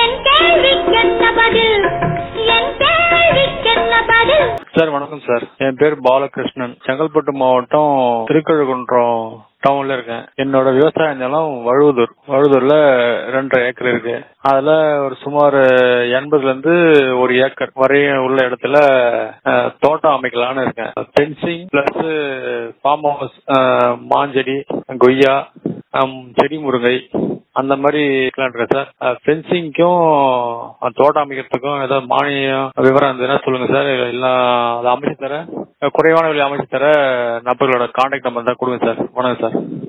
என் கேள்விக்கென்ன பதில் என் கேள்விக்கென்ன பதில் சார் வணக்கம் சார் என் பேர் பாலகிருஷ்ணன் செங்கல்பட்டு மாவட்டம் திருக்கழுகுன்றம் டவுன்ல இருக்கேன் என்னோட விவசாய நிலம் வழுவதூர் வழுவதூர்ல ரெண்டரை ஏக்கர் இருக்கு அதுல ஒரு சுமார் எண்பதுல இருந்து ஒரு ஏக்கர் வரையும் உள்ள இடத்துல அஹ், தோட்டம் அமைக்கலாம்னு இருக்கேன் ஃபென்சிங் பிளஸ் ஃபார்ம் ஹவுஸ் மாஞ்செடி கொய்யா ஹம், செடி முருங்கை அந்த மாதிரி வைக்கலாம்னு இருக்கேன் சார் ஃபென்சிங்க்கும் தோட்டம் அமைக்கிறதுக்கும் ஏதாவது மானியம் விவரம் இருந்ததுன்னா சொல்லுங்க சார் எல்லாம் அதை அமைச்சு தர குறைவான விலை அமைச்சு தர நபர்களோட கான்டாக்ட் நம்பர் தான் கொடுங்க சார் வணக்கம் சார்